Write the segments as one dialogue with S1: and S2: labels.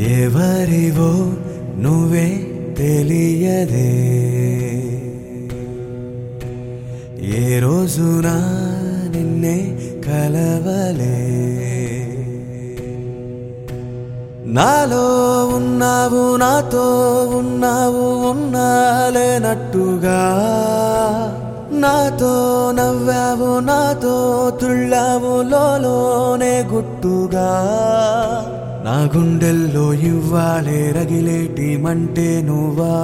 S1: ఎవరివో నువ్వే తెలియదే ఏ రోజున నిన్నే కలవలే నాలో ఉన్నావు నాతో ఉన్నావు ఉన్నాలేనట్టుగా నాతో నవ్వావు నాతో తుళ్ళావు లోనే గుట్టుగా నా గుండెల్లో ఇవ్వాలే రగిలేటి మంటే నువ్వా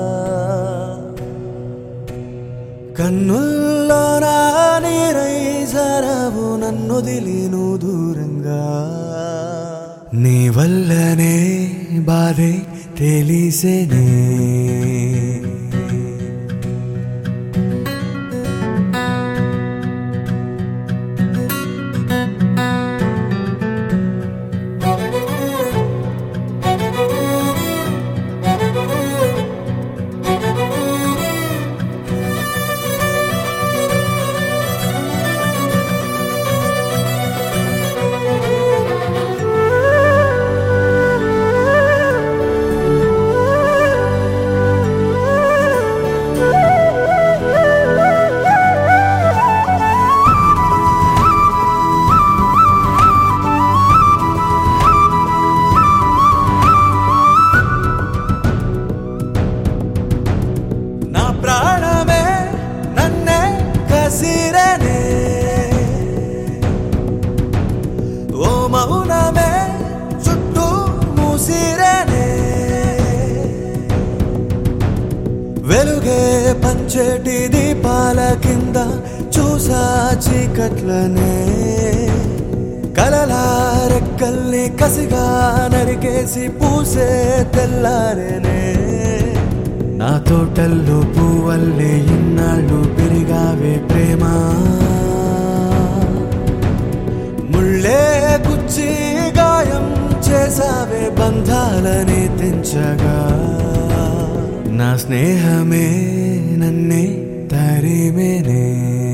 S1: కన్నుల్లో నా నీరై జరావు నన్ను దిలీను దూరంగా నీ వల్లనే బాధే తెలిసేనే నా ప్రాణమే నన్నే కసిరనే ఓ మౌనమే చుట్టూ మూసిరనే వెలుగే పంచేటి దీపాల కింద చూసా చీకట్లనే కలలా రెక్కల్ని కసిగా నరికేసి పూసే తెల్లారేనే నా తోటల్లో పువ్వల్లే ఇన్నాళ్ళు పెరిగావే ప్రేమ ముళ్ళే గుచ్చి గాయం చేసావే బంధాలని తెంచగా నా స్నేహమే నన్నే తరిమేనే